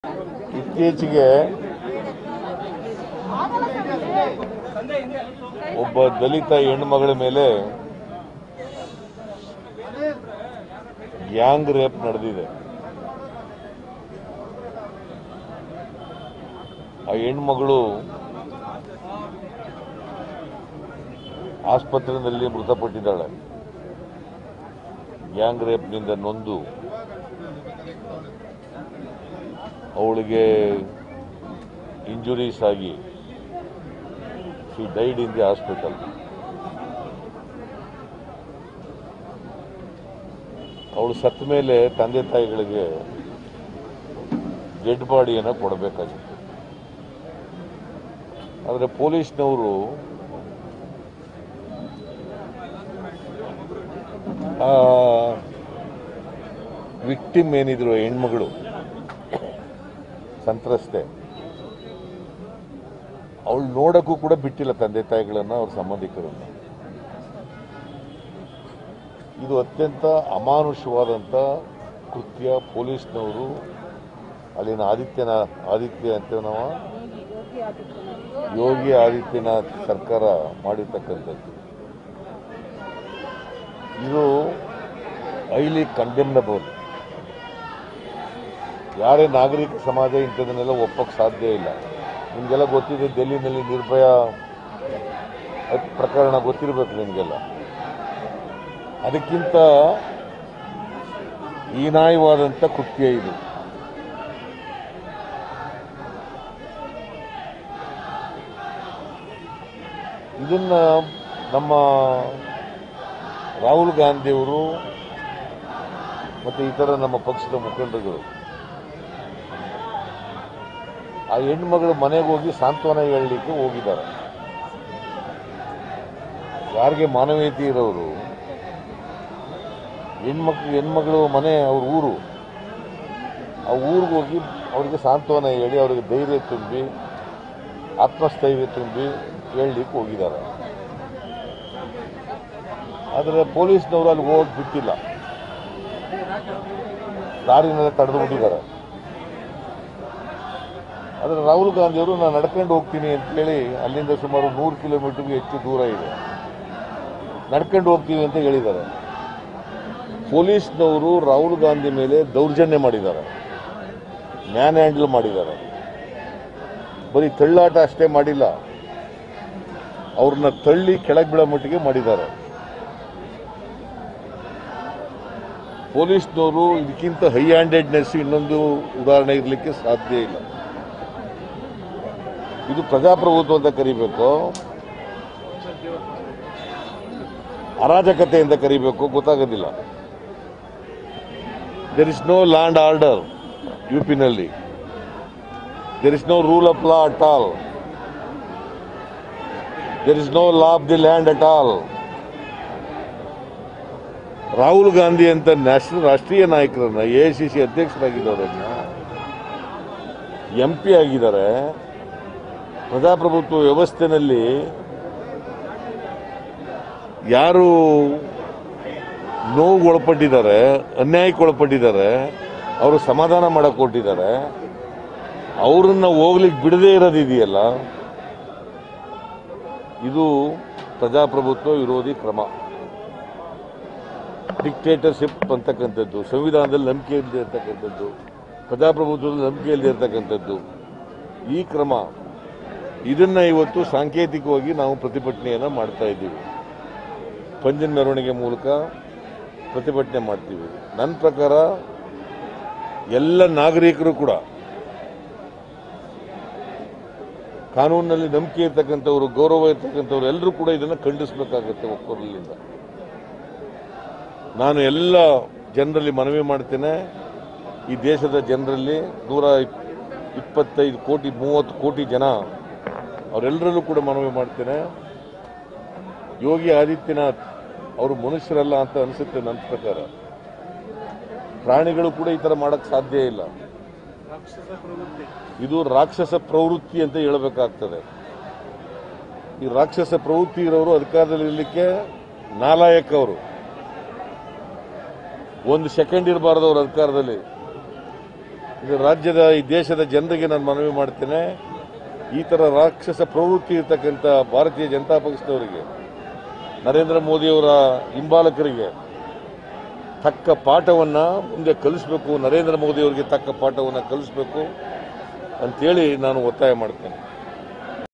ಇತ್ತೀಚೆಗೆ ಒಬ್ಬ ದಲಿತ ಹೆಣ್ಮಗಳ ಮೇಲೆ ಗ್ಯಾಂಗ್ ರೇಪ್ ನಡೆದಿದೆ ಆ ಹೆಣ್ಮಗಳು ಆಸ್ಪತ್ರೆಯಲ್ಲಿ ಮೃತಪಟ್ಟಿದ್ದಾಳೆ ಗ್ಯಾಂಗ್ ರೇಪ್ನಿಂದ ನೊಂದು ಅವಳಿಗೆ ಇಂಜುರೀಸ್ ಆಗಿ she died in the hospital ಅವಳು ಸತ್ತ ಮೇಲೆ ತಂದೆ ತಾಯಿಗಳಿಗೆ ಡೆಡ್ ಬಾಡಿಯನ್ನು ಕೊಡಬೇಕಾಗಿತ್ತು ಆದರೆ ಪೊಲೀಸ್ನವರು ಆ ವಿಕ್ಟಿಮ್ ಏನಿದ್ರು ಹೆಣ್ಮಗಳು ಸಂತ್ರಸ್ತೆ ಅವಳು ನೋಡಕ್ಕೂ ಕೂಡ ಬಿಟ್ಟಿಲ್ಲ ತಂದೆ ತಾಯಿಗಳನ್ನ ಅವ್ರ ಸಂಬಂಧಿಕರನ್ನ ಇದು ಅತ್ಯಂತ ಅಮಾನುಷವಾದಂಥ ಕೃತ್ಯ ಪೊಲೀಸ್ನವರು ಅಲ್ಲಿನ ಆದಿತ್ಯನ ಆದಿತ್ಯ ಅಂತ ನಾವು ಯೋಗಿ ಆದಿತ್ಯನಾಥ್ ಸರ್ಕಾರ ಮಾಡಿರ್ತಕ್ಕಂಥದ್ದು ಇದು ಹೈಲಿ ಕಂಡೆಮ್ನಬಲ್ ಯಾರೇ ನಾಗರಿಕ ಸಮಾಜ ಇಂಥದನ್ನೆಲ್ಲ ಒಪ್ಪಕ್ಕೆ ಸಾಧ್ಯ ಇಲ್ಲ ನಿಮಗೆಲ್ಲ ಗೊತ್ತಿದೆ ಡೆಲ್ಲಿನಲ್ಲಿ ನಿರ್ಭಯ ಅದ್ ಪ್ರಕರಣ ಗೊತ್ತಿರಬೇಕು ನಿಮಗೆಲ್ಲ ಅದಕ್ಕಿಂತ ಹೀನಾಯವಾದಂಥ ಕೃತ್ಯ ಇದು ಇದನ್ನ ನಮ್ಮ ರಾಹುಲ್ ಗಾಂಧಿಯವರು ಮತ್ತು ಇತರ ನಮ್ಮ ಪಕ್ಷದ ಮುಖಂಡರುಗಳು ಆ ಹೆಣ್ಮಗಳು ಮನೆಗೆ ಹೋಗಿ ಸಾಂತ್ವನ ಹೇಳಲಿಕ್ಕೆ ಹೋಗಿದ್ದಾರೆ ಯಾರಿಗೆ ಮಾನವೀಯತೆ ಇರೋರು ಹೆಣ್ಮಕ್ಳು ಹೆಣ್ಮಗಳು ಮನೆ ಅವ್ರ ಊರು ಆ ಊರಿಗೆ ಹೋಗಿ ಅವರಿಗೆ ಸಾಂತ್ವನ ಹೇಳಿ ಅವರಿಗೆ ಧೈರ್ಯ ತುಂಬಿ ಆತ್ಮಸ್ಥೈರ್ಯ ತುಂಬಿ ಹೇಳಲಿಕ್ಕೆ ಹೋಗಿದ್ದಾರೆ ಆದರೆ ಪೊಲೀಸ್ನವರು ಅಲ್ಲಿ ಹೋಗಿ ಬಿಟ್ಟಿಲ್ಲ ದಾರಿನೆಲ್ಲ ತಡೆದು ಬಿಟ್ಟಿದ್ದಾರೆ ಆದರೆ ರಾಹುಲ್ ಗಾಂಧಿಯವರು ನಾನು ನಡ್ಕೊಂಡು ಹೋಗ್ತೀನಿ ಅಂತೇಳಿ ಅಲ್ಲಿಂದ ಸುಮಾರು ನೂರು ಕಿಲೋಮೀಟರ್ಗೆ ಹೆಚ್ಚು ದೂರ ಇದೆ ನಡ್ಕೊಂಡು ಹೋಗ್ತೀವಿ ಅಂತ ಹೇಳಿದ್ದಾರೆ ಪೊಲೀಸ್ನವರು ರಾಹುಲ್ ಗಾಂಧಿ ಮೇಲೆ ದೌರ್ಜನ್ಯ ಮಾಡಿದ್ದಾರೆ ಮ್ಯಾನ್ ಹ್ಯಾಂಡಲ್ ಮಾಡಿದ್ದಾರೆ ಬರೀ ತಳ್ಳಾಟ ಅಷ್ಟೇ ಮಾಡಿಲ್ಲ ಅವ್ರನ್ನ ತಳ್ಳಿ ಕೆಳಗೆ ಬೀಳೋ ಮಟ್ಟಿಗೆ ಮಾಡಿದ್ದಾರೆ ಪೊಲೀಸ್ನವರು ಇದಕ್ಕಿಂತ ಹೈ ಹ್ಯಾಂಡೆಡ್ನೆಸ್ ಇನ್ನೊಂದು ಉದಾಹರಣೆ ಇರಲಿಕ್ಕೆ ಸಾಧ್ಯ ಇಲ್ಲ ಇದು ಪ್ರಜಾಪ್ರಭುತ್ವ ಅಂತ ಕರಿಬೇಕು ಅರಾಜಕತೆ ಅಂತ ಕರಿಬೇಕು ಗೊತ್ತಾಗೋದಿಲ್ಲ there is no land order U ಪಿನಲ್ಲಿ there is no rule of law at all there is no law of the land at all Rahul Gandhi ಅಂತ ನ್ಯಾಷನಲ್ ರಾಷ್ಟ್ರೀಯ ನಾಯಕರನ್ನ ಎ ಸಿ ಸಿ ಅಧ್ಯಕ್ಷರಾಗಿದ್ದವರನ್ನ ಎಂ ಪಿ ಆಗಿದ್ದಾರೆ ಪ್ರಜಾಪ್ರಭುತ್ವ ವ್ಯವಸ್ಥೆನಲ್ಲಿ ಯಾರು ನೋವು ಒಳಪಟ್ಟಿದ್ದಾರೆ ಅನ್ಯಾಯಕ್ಕೆ ಒಳಪಟ್ಟಿದ್ದಾರೆ ಅವರು ಸಮಾಧಾನ ಮಾಡಕ್ ಕೊಟ್ಟಿದ್ದಾರೆ ಅವ್ರನ್ನ ಹೋಗ್ಲಿಕ್ಕೆ ಬಿಡದೇ ಇರೋದಿದೆಯಲ್ಲ ಇದು ಪ್ರಜಾಪ್ರಭುತ್ವ ವಿರೋಧಿ ಕ್ರಮ ಡಿಕ್ಟೇಟರ್ಶಿಪ್ ಅಂತಕ್ಕಂಥದ್ದು ಸಂವಿಧಾನದಲ್ಲಿ ನಂಬಿಕೆ ಇಲ್ಲದೆ ಇರ್ತಕ್ಕಂಥದ್ದು ಪ್ರಜಾಪ್ರಭುತ್ವದಲ್ಲಿ ನಂಬಿಕೆ ಇಲ್ಲದೆ ಇರ್ತಕ್ಕಂಥದ್ದು ಈ ಕ್ರಮ ಇದನ್ನ ಇವತ್ತು ಸಾಂಕೇತಿಕವಾಗಿ ನಾವು ಪ್ರತಿಭಟನೆಯನ್ನು ಮಾಡ್ತಾ ಇದ್ದೀವಿ ಪಂಜಿನ ಮೆರವಣಿಗೆ ಮೂಲಕ ಪ್ರತಿಭಟನೆ ಮಾಡ್ತೀವಿ ನನ್ನ ಪ್ರಕಾರ ಎಲ್ಲ ನಾಗರಿಕರು ಕೂಡ ಕಾನೂನಿನಲ್ಲಿ ನಂಬಿಕೆ ಇರ್ತಕ್ಕಂಥವ್ರು ಗೌರವ ಇರ್ತಕ್ಕಂಥವ್ರು ಎಲ್ಲರೂ ಕೂಡ ಇದನ್ನು ಖಂಡಿಸಬೇಕಾಗುತ್ತೆ ಒಕ್ಕೊರಲಿಂದ ನಾನು ಎಲ್ಲ ಜನರಲ್ಲಿ ಮನವಿ ಮಾಡ್ತೇನೆ ಈ ದೇಶದ ಜನರಲ್ಲಿ ನೂರ ಇಪ್- ಇಪ್ಪತ್ತೈದು ಕೋಟಿ ಮೂವತ್ತು ಕೋಟಿ ಜನ ಅವರೆಲ್ಲರಲ್ಲೂ ಕೂಡ ಮನವಿ ಮಾಡ್ತೇನೆ ಯೋಗಿ ಆದಿತ್ಯನಾಥ್ ಅವರು ಮನುಷ್ಯರಲ್ಲ ಅಂತ ಅನಿಸುತ್ತೆ ನನ್ನ ಪ್ರಕಾರ ಪ್ರಾಣಿಗಳು ಕೂಡ ಈ ಥರ ಮಾಡಕ್ ಸಾಧ್ಯ ಇಲ್ಲ ಇದು ರಾಕ್ಷಸ ಪ್ರವೃತ್ತಿ ಅಂತ ಹೇಳಬೇಕಾಗ್ತದೆ ಈ ರಾಕ್ಷಸ ಪ್ರವೃತ್ತಿ ಇರೋರು ಅಧಿಕಾರದಲ್ಲಿ ಇರಲಿಕ್ಕೆ ನಾಲಾಯಕ್ ಅವರು ಒಂದು ಸೆಕೆಂಡ್ ಇರಬಾರ್ದು ಅವ್ರ ಅಧಿಕಾರದಲ್ಲಿ ಇದು ರಾಜ್ಯದ ಈ ದೇಶದ ಜನರಿಗೆ ನಾನು ಮನವಿ ಮಾಡ್ತೇನೆ ಈ ಥರ ರಾಕ್ಷಸ ಪ್ರವೃತ್ತಿ ಇರ್ತಕ್ಕಂಥ ಭಾರತೀಯ ಜನತಾ ಪಕ್ಷದವರಿಗೆ ನರೇಂದ್ರ ಮೋದಿಯವರ ಹಿಂಬಾಲಕರಿಗೆ ತಕ್ಕ ಪಾಠವನ್ನು ಮುಂದೆ ಕಲಿಸ್ಬೇಕು ನರೇಂದ್ರ ಮೋದಿಯವರಿಗೆ ತಕ್ಕ ಪಾಠವನ್ನು ಕಲಿಸ್ಬೇಕು ಅಂತೇಳಿ ನಾನು ಒತ್ತಾಯ ಮಾಡ್ತೇನೆ